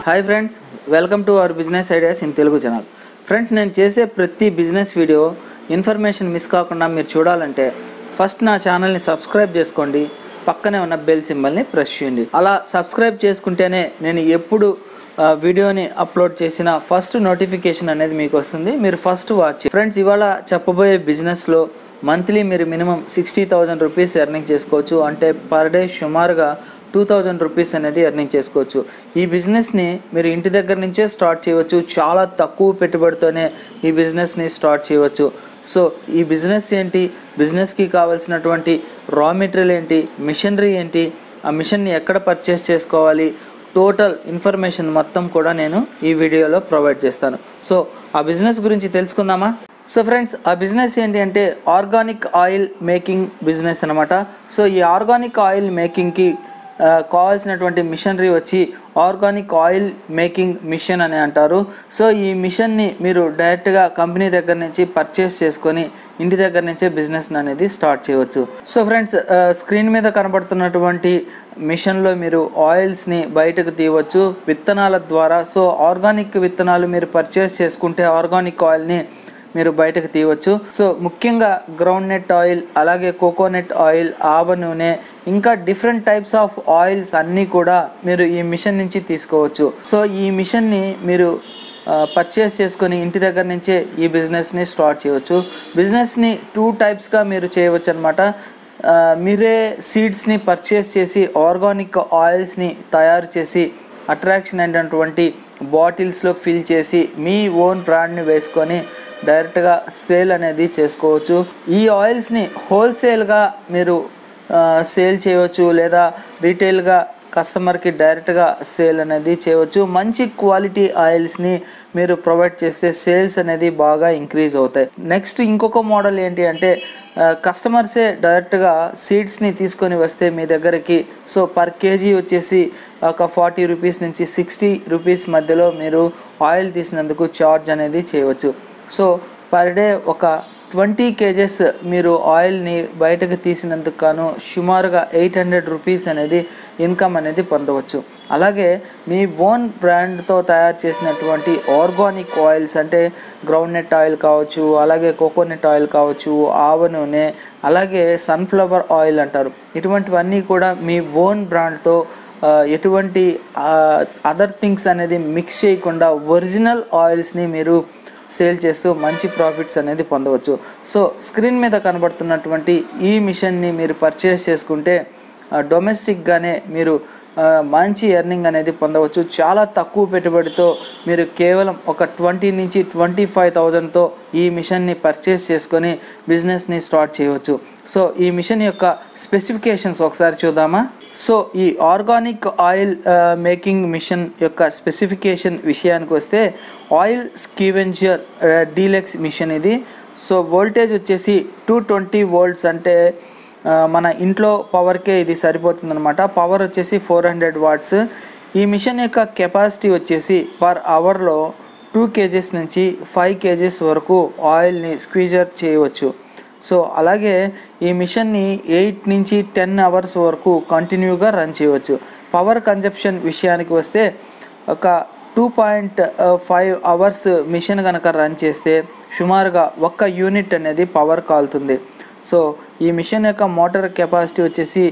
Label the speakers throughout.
Speaker 1: hi friends welcome to our business ideas in Telugu channel friends నేను చేసే ప్రతి business video information miss కాకుండా మీరు చూడాలంటే ఫస్ట్ నా ఛానల్ని సబ్స్క్రైబ్ చేసుకోండి పక్కనే ఉన్న బెల్ సింబల్ని ప్రెస్ చేయండి అలా సబ్స్క్రైబ్ చేసుకుంటేనే నేను ఎప్పుడు ఆ, వీడియోని అప్లోడ్ చేసిన ఫస్ట్ నోటిఫికేషన్ అనేది మీకు వస్తుంది మీరు ఫస్ట్ వాచ్ ఫ్రెండ్స్ ఇవాళ చెప్పబోయే బిజినెస్లో మంత్లీ మీరు minimum sixty thousand rupees earning చేసుకోవచ్చు అంటే పర్ డే సుమారుగా టూ థౌజండ్ రూపీస్ అనేది ఎర్నింగ్ చేసుకోవచ్చు ఈ బిజినెస్ని మీరు ఇంటి దగ్గర నుంచే స్టార్ట్ చేయవచ్చు చాలా తక్కువ పెట్టుబడితోనే ఈ బిజినెస్ని స్టార్ట్ చేయవచ్చు సో ఈ బిజినెస్ ఏంటి బిజినెస్కి కావాల్సినటువంటి రా మెటీరియల్ ఏంటి మిషనరీ ఏంటి ఆ మిషన్ని ఎక్కడ పర్చేస్ చేసుకోవాలి టోటల్ ఇన్ఫర్మేషన్ మొత్తం కూడా నేను ఈ వీడియోలో ప్రొవైడ్ చేస్తాను సో ఆ బిజినెస్ గురించి తెలుసుకుందామా సో ఫ్రెండ్స్ ఆ బిజినెస్ ఏంటి అంటే ఆర్గానిక్ ఆయిల్ మేకింగ్ బిజినెస్ అనమాట సో ఈ ఆర్గానిక్ ఆయిల్ మేకింగ్కి ఆ, కావాల్సినటువంటి మిషనరీ వచ్చి ఆర్గానిక్ ఆయిల్ మేకింగ్ మిషన్ అని అంటారు సో ఈ మిషన్ని మీరు డైరెక్ట్గా కంపెనీ దగ్గర నుంచి పర్చేస్ చేసుకొని ఇంటి దగ్గర నుంచే బిజినెస్ అనేది స్టార్ట్ చేయవచ్చు సో ఫ్రెండ్స్ స్క్రీన్ మీద కనబడుతున్నటువంటి మిషన్లో మీరు ఆయిల్స్ని బయటకు తీయవచ్చు విత్తనాల ద్వారా సో ఆర్గానిక్ విత్తనాలు మీరు పర్చేస్ చేసుకుంటే ఆర్గానిక్ ఆయిల్ని మీరు బయటకు తీయవచ్చు సో ముఖ్యంగా గ్రౌండ్ నెట్ ఆయిల్ అలాగే కోకోనట్ ఆయిల్ ఆవ నూనె ఇంకా డిఫరెంట్ టైప్స్ ఆఫ్ ఆయిల్స్ అన్నీ కూడా మీరు ఈ మిషన్ నుంచి తీసుకోవచ్చు సో ఈ మిషన్ని మీరు పర్చేస్ చేసుకొని ఇంటి దగ్గర నుంచే ఈ బిజినెస్ని స్టార్ట్ చేయవచ్చు బిజినెస్ని టూ టైప్స్గా మీరు చేయవచ్చు అనమాట మీరే సీడ్స్ని పర్చేస్ చేసి ఆర్గానిక్ ఆయిల్స్ని తయారు చేసి అట్రాక్షన్ అయినటువంటి బాటిల్స్లో ఫిల్ చేసి మీ ఓన్ బ్రాండ్ని వేసుకొని డైరెక్ట్గా సేల్ అనేది చేసుకోవచ్చు ఈ ఆయిల్స్ని హోల్సేల్గా మీరు ఆ, సేల్ చేయవచ్చు లేదా రీటైల్గా కస్టమర్కి డైరెక్ట్గా సేల్ అనేది చేయవచ్చు మంచి క్వాలిటీ ఆయిల్స్ని మీరు ప్రొవైడ్ చేస్తే సేల్స్ అనేది బాగా ఇంక్రీజ్ అవుతాయి నెక్స్ట్ ఇంకొక మోడల్ ఏంటి అంటే ఆ, కస్టమర్సే డైరెక్ట్గా సీడ్స్ని తీసుకొని వస్తే మీ దగ్గరికి సో పర్ కేజీ వచ్చేసి ఒక ఫార్టీ రూపీస్ నుంచి సిక్స్టీ రూపీస్ మధ్యలో మీరు ఆయిల్ తీసినందుకు ఛార్జ్ అనేది చేయవచ్చు సో పర్ డే ఒక ట్వంటీ కేజెస్ మీరు ఆయిల్ని బయటకు తీసినందుకు గాను సుమారుగా ఎయిట్ హండ్రెడ్ రూపీస్ అనేది ఇన్కమ్ అనేది పొందవచ్చు అలాగే మీ ఓన్ బ్రాండ్తో తయారు చేసినటువంటి ఆర్గానిక్ ఆయిల్స్ అంటే గ్రౌండ్ నెట్ ఆయిల్ కావచ్చు అలాగే కోకోనట్ ఆయిల్ కావచ్చు ఆవ నూనె అలాగే సన్ఫ్లవర్ ఆయిల్ అంటారు ఇటువంటివన్నీ కూడా మీ ఓన్ బ్రాండ్తో ఆ, ఎటువంటి అదర్ థింగ్స్ అనేది మిక్స్ చేయకుండా ఒరిజినల్ ఆయిల్స్ని మీరు సేల్ చేస్తూ మంచి ప్రాఫిట్స్ అనేది పొందవచ్చు సో స్క్రీన్ మీద కనబడుతున్నటువంటి ఈ మిషన్ని మీరు పర్చేస్ చేసుకుంటే ఆ, డొమెస్టిక్గానే మీరు ఆ, మంచి ఎర్నింగ్ అనేది పొందవచ్చు చాలా తక్కువ పెట్టుబడితో మీరు కేవలం ఒక ట్వంటీ నుంచి ట్వంటీ ఫైవ్ థౌజండ్తో ఈ మిషన్ని పర్చేస్ చేసుకొని బిజినెస్ని స్టార్ట్ చేయవచ్చు సో ఈ మిషన్ యొక్క స్పెసిఫికేషన్స్ ఒకసారి చూద్దామా సో ఈ ఆర్గానిక్ ఆయిల్ మేకింగ్ మిషన్ యొక్క స్పెసిఫికేషన్ విషయానికి వస్తే ఆయిల్ స్కీవెంజర్ డీలెక్స్ మిషన్ ఇది సో వోల్టేజ్ వచ్చేసి టూ ట్వంటీ వోల్ట్స్ అంటే ఆ, మన ఇంట్లో పవర్కే ఇది సరిపోతుందన్నమాట పవర్ వచ్చేసి ఫోర్ హండ్రెడ్ వాట్స్ ఈ మిషన్ యొక్క కెపాసిటీ వచ్చేసి పర్ అవర్లో టూ కేజెస్ నుంచి ఫైవ్ కేజెస్ వరకు ఆయిల్ని స్క్వీజర్ చేయవచ్చు సో అలాగే ఈ మిషన్ని ఎయిట్ నుంచి టెన్ అవర్స్ వరకు కంటిన్యూగా రన్ చేయవచ్చు పవర్ కన్జప్షన్ విషయానికి వస్తే ఒక two point five hours machine కనుక రన్ చేస్తే సుమారుగా ఒక్క యూనిట్ అనేది పవర్ కాలుతుంది సో ఈ మిషన్ యొక్క మోటార్ కెపాసిటీ వచ్చేసి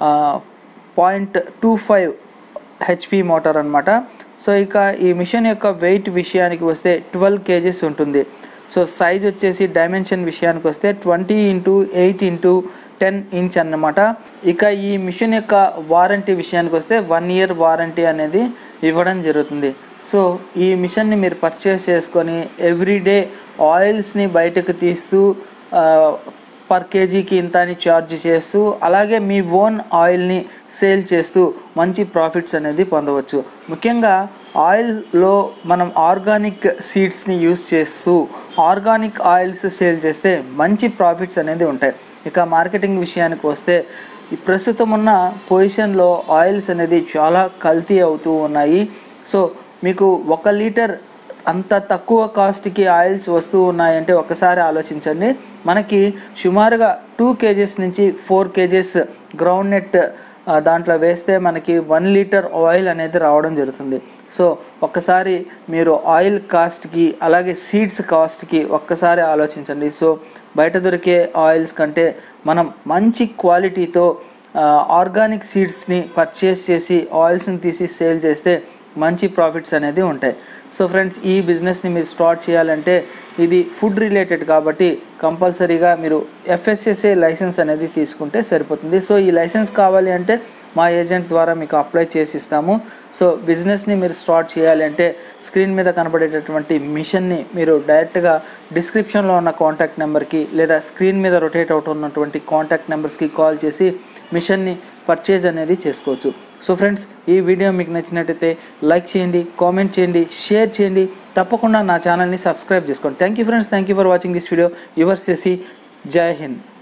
Speaker 1: point two five HP motor అనమాట సో ఇక ఈ మిషన్ యొక్క వెయిట్ విషయానికి వస్తే ట్వెల్వ్ కేజెస్ ఉంటుంది సో సైజ్ వచ్చేసి డైమెన్షన్ విషయానికి వస్తే twenty into eight into ten inch అన్నమాట ఇక ఈ మిషన్ యొక్క వారంటీ విషయానికి వస్తే వన్ ఇయర్ వారంటీ అనేది ఇవ్వడం జరుగుతుంది సో ఈ మిషన్ని మీరు పర్చేస్ చేసుకొని ఎవ్రీడే ఆయిల్స్ని బయటకు తీస్తూ ఆ, పర్ కేజీకి ఇంత అని ఛార్జ్ చేస్తూ అలాగే మీ ఓన్ ఆయిల్ని సేల్ చేస్తూ మంచి ప్రాఫిట్స్ అనేది పొందవచ్చు ముఖ్యంగా ఆయిల్లో మనం ఆర్గానిక్ సీడ్స్ని యూస్ చేస్తూ ఆర్గానిక్ ఆయిల్స్ సేల్ చేస్తే మంచి ప్రాఫిట్స్ అనేది ఉంటాయి ఇక మార్కెటింగ్ విషయానికి వస్తే ఈ ప్రస్తుతం ఉన్న పొజిషన్లో ఆయిల్స్ అనేది చాలా కల్తీ అవుతూ ఉన్నాయి సో మీకు ఒక లీటర్ అంత తక్కువ కాస్ట్కి ఆయిల్స్ వస్తూ ఉన్నాయంటే ఒకసారి ఆలోచించండి మనకి సుమారుగా టూ కేజెస్ నుంచి ఫోర్ కేజెస్ గ్రౌండ్ నెట్ ఆ, దాంట్లో వేస్తే మనకి వన్ లీటర్ ఆయిల్ అనేది రావడం జరుగుతుంది సో ఒక్కసారి మీరు ఆయిల్ కాస్ట్కి అలాగే సీడ్స్ కాస్ట్కి ఒక్కసారి ఆలోచించండి సో బయట దొరికే ఆయిల్స్ కంటే మనం మంచి క్వాలిటీతో ఆర్గానిక్ సీడ్స్ని పర్చేస్ చేసి ఆయిల్స్ని తీసి సేల్ చేస్తే మంచి ప్రాఫిట్స్ అనేది ఉంటాయి సో ఫ్రెండ్స్ ఈ బిజినెస్ని మీరు స్టార్ట్ చేయాలంటే ఇది ఫుడ్ రిలేటెడ్ కాబట్టి కంపల్సరీగా మీరు ఎఫ్ఎస్ఎస్ఏ లైసెన్స్ అనేది తీసుకుంటే సరిపోతుంది సో ఈ లైసెన్స్ కావాలి అంటే మా ఏజెంట్ ద్వారా మీకు అప్లై చేసి ఇస్తాము సో బిజినెస్ని మీరు స్టార్ట్ చేయాలి అంటే స్క్రీన్ మీద కనబడేటటువంటి మిషన్ని మీరు డైరెక్ట్గా డిస్క్రిప్షన్లో ఉన్న కాంటాక్ట్ నెంబర్కి లేదా స్క్రీన్ మీద రొటేట్ అవుట్ ఉన్నటువంటి కాంటాక్ట్ నెంబర్స్కి కాల్ చేసి మిషన్ని పర్చేజ్ అనేది చేసుకోవచ్చు సో ఫ్రెండ్స్ ఈ వీడియో మీకు నచ్చినట్టయితే లైక్ చేయండి కామెంట్ చేయండి షేర్ చేయండి తప్పకుండా నా ఛానల్ని సబ్స్క్రైబ్ చేసుకోండి thank you friends thank you for watching this video yours చేసి జై హింద్